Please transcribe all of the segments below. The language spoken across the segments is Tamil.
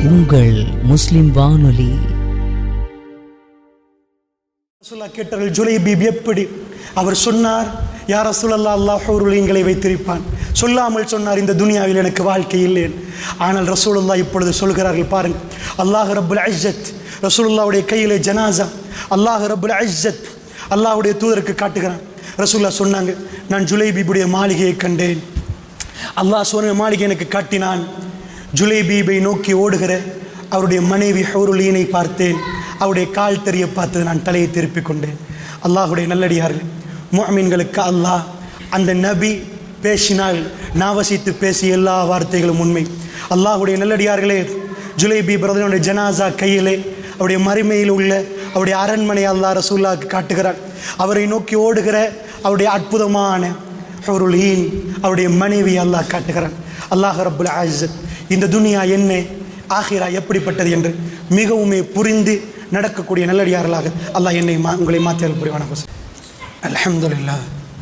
உங்கள் முஸ்லிம் வானொலி ரசூல்லா கேட்டார்கள் ஜுலைபீப் எப்படி அவர் சொன்னார் யார் ரசூலல்லா அல்லாஹ் எங்களை வைத்திருப்பான் சொல்லாமல் சொன்னார் இந்த துனியாவில் எனக்கு வாழ்க்கை இல்லேன் ஆனால் ரசூலுல்லா இப்பொழுது சொல்கிறார்கள் பாருங்கள் அல்லாஹ் ரப்புல் ஐஜத் ரசூலுல்லாவுடைய கையிலே ஜனாசா அல்லாஹ் ரப்புல் ஐஜத் அல்லாஹ்வுடைய தூதருக்கு காட்டுகிறான் ரசூல்லா சொன்னாங்க நான் ஜுலைபீபுடைய மாளிகையை கண்டேன் அல்லாஹ் சொன்ன மாளிகை எனக்கு காட்டினான் ஜுலைபீபை நோக்கி ஓடுகிற அவருடைய மனைவி ஹவுருலீனை பார்த்தேன் அவருடைய கால் தெரிய பார்த்தது நான் தலையை திருப்பிக் கொண்டேன் அல்லாஹுடைய நல்லடியார்கள் முஅமின்களுக்கு அல்லாஹ் அந்த நபி பேசினால் நாவசித்து பேசிய எல்லா வார்த்தைகளும் உண்மை அல்லாஹுடைய நல்லடியார்களே ஜுலைபி பிரதனுடைய ஜனாசா கையிலே அவருடைய மறுமையில் உள்ள அவருடைய அரண்மனை அல்லாஹ் ரசூல்லாவுக்கு காட்டுகிறார் அவரை நோக்கி ஓடுகிற அவருடைய அற்புதமான ஹுருலீன் அவருடைய மனைவி அல்லாஹ் காட்டுகிறான் அல்லாஹ் ரப்புல் ஆஜத் இந்த துனியா என்ன ஆகிரா எப்படிப்பட்டது என்று மிகவுமே புரிந்து நடக்கக்கூடிய நல்லடியார்களாக அல்லாஹ் என்னை மா உங்களை மாற்றியல் புரிவான அல்ஹம்துலில்லாஹ்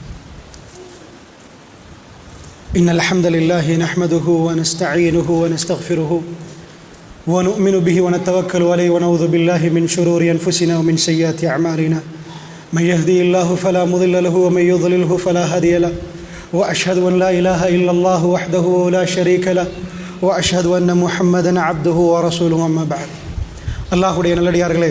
إن الحمد لله نحمده ونستعينه ونستغفره ونؤمن به ونتوكل عليه ونعوذ بالله من شرور أنفسنا ومن سيئات أعمالنا من يهدي الله فلا مضل له ومن يضلله فلا هادي له واشهد ان لا اله الا الله وحده لا شريك له واشهد ان محمدا عبده ورسوله اما بعد அல்லாஹுடைய நல்லடியார்களே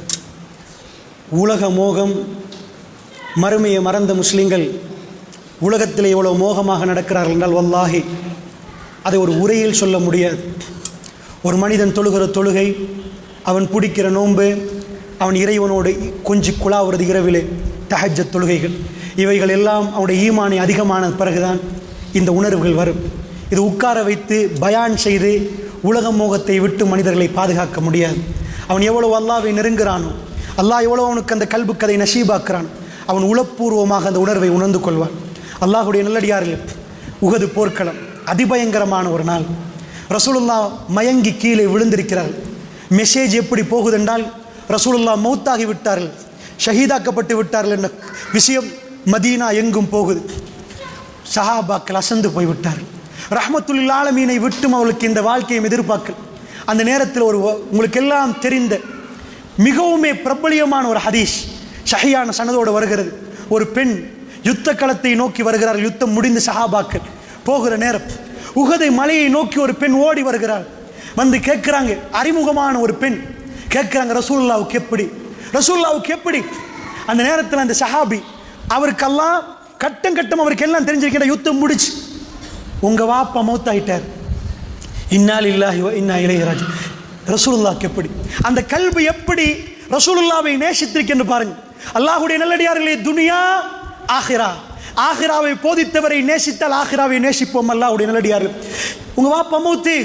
உலக மோகம் மறுமையை மறந்த முஸ்லிம்கள் உலகத்தில் எவ்வளோ மோகமாக நடக்கிறார்கள் என்றால் வல்லாஹி அதை ஒரு உரையில் சொல்ல முடியாது ஒரு மனிதன் தொழுகிற தொழுகை அவன் பிடிக்கிற நோன்பு அவன் இறைவனோடு கொஞ்சி குழாவுறது இரவிலே தஹஜ தொழுகைகள் இவைகள் எல்லாம் அவனுடைய ஈமானை அதிகமான பிறகுதான் இந்த உணர்வுகள் வரும் இது உட்கார வைத்து பயான் செய்து உலக மோகத்தை விட்டு மனிதர்களை பாதுகாக்க முடியாது அவன் எவ்வளவு அல்லாவை நெருங்குறானோ அல்லாஹ் எவ்வளோ அவனுக்கு அந்த கல்பு கதை நசீபாக்குறான் அவன் உளப்பூர்வமாக அந்த உணர்வை உணர்ந்து கொள்வான் அல்லாஹுடைய நல்லடியார்கள் உகது போர்க்களம் அதிபயங்கரமான ஒரு நாள் ரசூலுல்லா மயங்கி கீழே விழுந்திருக்கிறார் மெசேஜ் எப்படி போகுதென்றால் ரசூலுல்லா மௌத்தாகி விட்டார்கள் ஷஹீதாக்கப்பட்டு விட்டார்கள் என்ற விஷயம் மதீனா எங்கும் போகுது சஹாபாக்கள் அசந்து போய்விட்டார்கள் ரஹமத்துல் ஆலமீனை விட்டும் அவளுக்கு இந்த வாழ்க்கையை எதிர்பார்க்கல் அந்த நேரத்தில் ஒரு உங்களுக்கு எல்லாம் தெரிந்த மிகவுமே பிரபலியமான ஒரு ஹதீஷ் ஷஹியான சனதோடு வருகிறது ஒரு பெண் யுத்த களத்தை நோக்கி வருகிறார் யுத்தம் முடிந்து சஹாபாக்கள் போகிற நேரம் உகதை மலையை நோக்கி ஒரு பெண் ஓடி வருகிறார் வந்து கேட்குறாங்க அறிமுகமான ஒரு பெண் கேட்குறாங்க ரசூல்லாவுக்கு எப்படி ரசூல்லாவுக்கு எப்படி அந்த நேரத்தில் அந்த சஹாபி அவருக்கெல்லாம் கட்டம் கட்டம் அவருக்கு எல்லாம் தெரிஞ்சிருக்கிற யுத்தம் முடிச்சு உங்க வாப்பா மௌத்தாயிட்டார் இன்னால் இல்லாஹி இன்னா இளையராஜ் ரசூலுல்லாக்கு எப்படி அந்த கல்வி எப்படி ரசூலுல்லாவை நேசித்திருக்கின்ற பாருங்க அல்லாஹுடைய நல்லடியார்களே துனியா ஆஹிரா ஆஹிராவை போதித்தவரை நேசித்தால் ஆஹிராவை நேசிப்போம் அல்லாஹுடைய நல்லடியார்கள் உங்க வாப்பா மௌத்து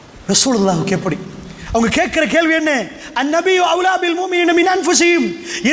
ரசூலுல்லாவுக்கு எப்படி அவங்க கேட்கிற கேள்வி என்ன அந்நபி அவுலாபில் மூமியின் மின் அன்ஃபுசியும்